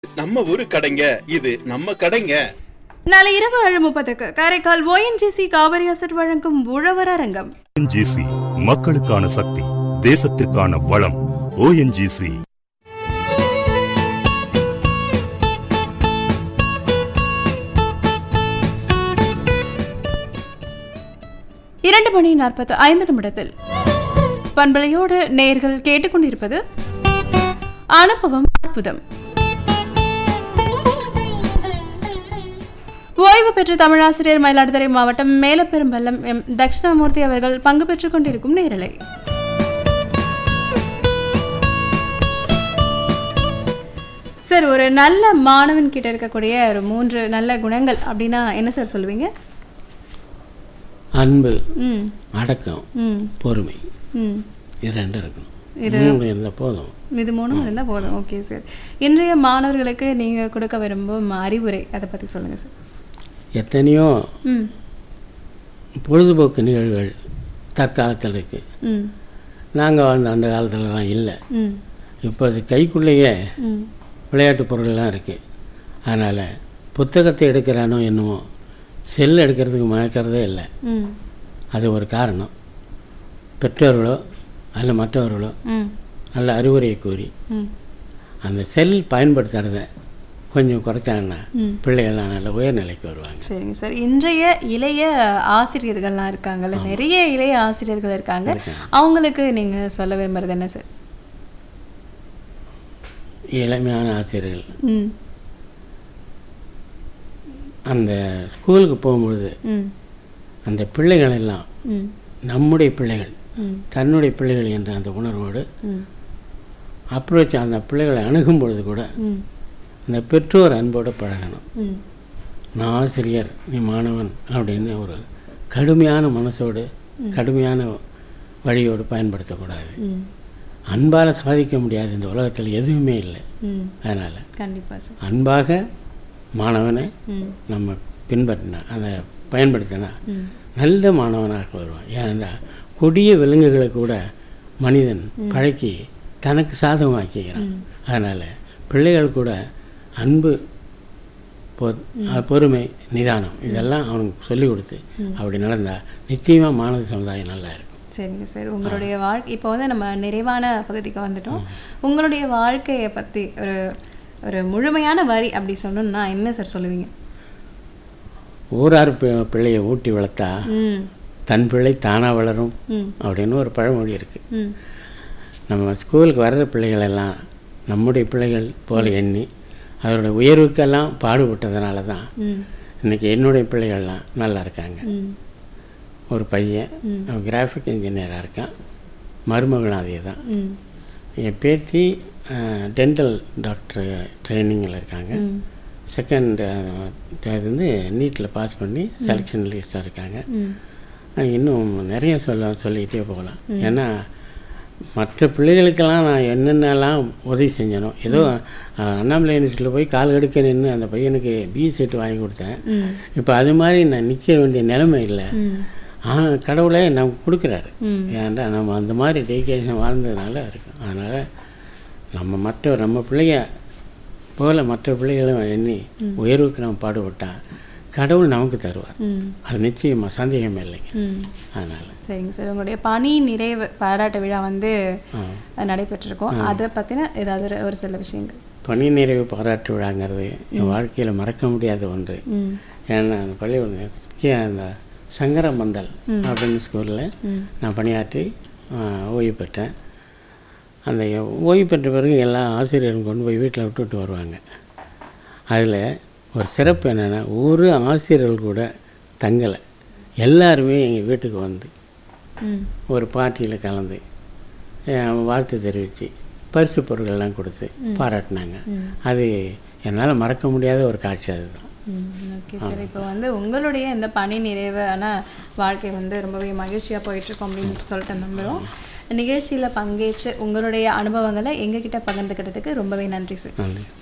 நம்ம ஊரு கடைங்க இது நம்ம கடைங்க நாளை இரவு ஏழு முப்பதுக்கு காரைக்கால் ஓஎன்ஜிசி காவிரி அசட் வழங்கும் உழவர் அரங்கம் ஓஎன்ஜிசி மக்களுக்கான சக்தி தேசத்திற்கான வளம் ஓஎன்ஜிசி இரண்டு மணி நாற்பத்து ஐந்து நிமிடத்தில் பண்பலையோடு நேர்கள் கேட்டுக்கொண்டிருப்பது அனுபவம் அற்புதம் ஓய்வு பெற்ற தமிழாசிரியர் மயிலாடுதுறை மாவட்டம் மேலப்பெரும்பள்ளம் எம் தட்சிணாமூர்த்தி அவர்கள் பங்கு பெற்றுக் கொண்டிருக்கும் நேரலை சார் ஒரு நல்ல மாணவன் கிட்ட இருக்கக்கூடிய ஒரு மூன்று நல்ல குணங்கள் அப்படின்னா என்ன சார் சொல்லுவீங்க அன்பு ம் அடக்கம் ம் பொறுமை ம் இது ரெண்டும் இருக்கணும் இது மூணு இருந்தால் போதும் இது மூணும் இருந்தால் போதும் ஓகே சார் இன்றைய மாணவர்களுக்கு நீங்கள் கொடுக்க விரும்பும் அறிவுரை அதை பற்றி சொல்லுங்கள் சார் எத்தனையோ ம் பொழுதுபோக்கு நிகழ்வுகள் தற்காலத்தில் இருக்குது ம் நாங்கள் வாழ்ந்த அந்த காலத்துலலாம் இல்லை ம் இப்போ அது கைக்குள்ளேயே ம் விளையாட்டு பொருள்லாம் இருக்குது அதனால் புத்தகத்தை எடுக்கிறானோ என்னமோ செல் எடுக்கிறதுக்கு மயக்கிறதே இல்லை ம் அது ஒரு காரணம் பெற்றோர்களோ அல்ல மற்றவர்களோ ம் நல்ல அறிவுரையை கூறி ம் அந்த செல் பயன்படுத்துறத கொஞ்சம் குறைச்சாங்கன்னா ம். பிள்ளைகள்லாம் நல்ல உயர்நிலைக்கு வருவாங்க சரிங்க சார் இன்றைய இளைய ஆசிரியர்கள்லாம் இருக்காங்கல்ல நிறைய இளைய ஆசிரியர்கள் இருக்காங்க அவங்களுக்கு நீங்கள் சொல்ல விரும்புறது என்ன சார் இளமையான ஆசிரியர்கள் ம் அந்த ஸ்கூலுக்கு போகும்பொழுது ம் அந்த பிள்ளைகள் எல்லாம் ம் நம்முடைய பிள்ளைகள் ம் தன்னுடைய பிள்ளைகள் என்ற அந்த உணர்வோடு ம் அப்ரோச் அந்த பிள்ளைகளை அணுகும் பொழுது கூட ம் அந்த பெற்றோர் அன்போடு பழகணும் ம் நான் ஆசிரியர் நீ மாணவன் அப்படின்னு ஒரு கடுமையான மனசோடு கடுமையான வழியோடு பயன்படுத்தக்கூடாது ம் அன்பால் சாதிக்க முடியாது இந்த உலகத்தில் எதுவுமே இல்லை ம் அதனால் கண்டிப்பாக சார் அன்பாக மாணவனை ம் நம்ம பின்பற்றினா அதை பயன்படுத்தினா ம் நல்ல மாணவனாக வருவான் ஏனென்றால் கொடிய விலங்குகளை கூட மனிதன் பழக்கி தனக்கு சாதகமாக்கிக்கிறான் அதனால் பிள்ளைகள் கூட அன்பு பொ- அஹ் பொறுமை நிதானம் இதெல்லாம் அவனுக்கு சொல்லிக் கொடுத்து அப்படி நடந்தால் நிச்சயமாக மாணவ சமுதாயம் நல்லா இருக்கும் சரிங்க சார் உங்களுடைய வாழ்க்கை இப்போ வந்து நம்ம நிறைவான பகுதிக்கு வந்துட்டோம் உங்களுடைய வாழ்க்கையை பற்றி ஒரு ஒரு முழுமையான வரி அப்படி சொல்லணும்னா என்ன சார் சொல்லுவீங்க ஊரார் பி- பிள்ளையை ஊட்டி வளர்த்தா ம் தன் பிள்ளை தானாக வளரும் ம் அப்படின்னு ஒரு பழமொழி இருக்குது ம் நம்ம ஸ்கூலுக்கு வர்ற பிள்ளைகள் எல்லாம் நம்முடைய பிள்ளைகள் போல எண்ணி அதோட உயர்வுக்கெல்லாம் பாடுபட்டதுனால தான் ம் இன்றைக்கி என்னுடைய பிள்ளைகள்லாம் நல்லா இருக்காங்க ம் ஒரு பையன் அவன் கிராஃபிக் இன்ஜினியராக இருக்கான் மருமகனும் அதே தான் ம் என் பேத்தி டென்டல் டாக்டர் ட்ரைனிங்கில் இருக்காங்க ம் செகண்ட் இது வந்து நீட்டில் பாஸ் பண்ணி செலெக்ஷன் லிஸ்ட்டாக இருக்காங்க ம் அஹ் இன்னும் நிறைய சொல்ல சொல்லிக்கிட்டே போகலாம் ஏன்னா மற்ற பிள்ளைகளுக்கெல்லாம் நான் என்னென்னலாம் உதவி செஞ்சனோ ஏதோ அஹ், அண்ணாமலை யூனிவர்சிட்டியில் போய் கால் எடுக்க நின்று அந்த பையனுக்கு பி செட் வாங்கி கொடுத்தேன் ம் இப்போ அது மாதிரி நான் நிற்க வேண்டிய நிலைமை இல்லை ம் ஆனால் கடவுளே நமக்கு கொடுக்குறாரு ம். ஏன்டா நம்ம அந்த மாதிரி டெடிகேஷன் வாழ்ந்ததுனால இருக்கும் அதனால் நம்ம மற்ற நம்ம பிள்ளைய போல மற்ற பிள்ளைகளும் எண்ணி உயர்வுக்கு நம்ம பாடுபட்டா கடவுள் நமக்கு தருவார் ம் அது நிச்சயமாக சந்தேகமே இல்லைங்க ம் அதனால் சரிங்க சார் உங்களுடைய பணி நிறைவு பாராட்டு விழா வந்து ஆ. நடைபெற்றிருக்கோம் அதை பற்றின ஏதாவது ஒரு- ஒரு சில விஷயங்கள் பணி நிறைவு பாராட்டு விழாங்கிறது என் வாழ்க்கையில் மறக்க முடியாத ஒன்று ம் ஏன்னா அந்த பள்ளிக்கூடம் முக்கிய அந்த சங்கரமந்தல் அப்படின்னு ஸ்கூலில் ம் நான் பணியாற்றி ஆ, ஓய்வு பெற்றேன் அந்த ஓய்வு பெற்ற பிறகு எல்லா ஆசிரியரும் கொண்டு போய் வீட்டில் விட்டுட்டு வருவாங்க அதில் ஒரு சிறப்பு என்னென்னா ஒரு ஆசிரியர்கள் கூட தங்கலை எல்லாருமே எங்கள் வீட்டுக்கு வந்து ம் ஒரு பார்ட்டியில் கலந்து அஹ், வாழ்த்து தெரிவித்து பரிசு பொருட்கள்லாம் கொடுத்து பாராட்டினாங்க அது என்னால் மறக்க முடியாத ஒரு காட்சி அதுதான் ஓகே சார் இப்போ வந்து உங்களுடைய இந்த பணி நிறைவான வாழ்க்கை வந்து ரொம்பவே மகிழ்ச்சியாக போயிட்டுருக்கோம் அப்படின்னு சொல்லிட்டு நம்புகிறோம் நிகழ்ச்சியில் பங்கேற்று உங்களுடைய அனுபவங்களை எங்ககிட்ட பகிர்ந்துக்கிட்டதுக்கு ரொம்பவே நன்றி சார் நன்றி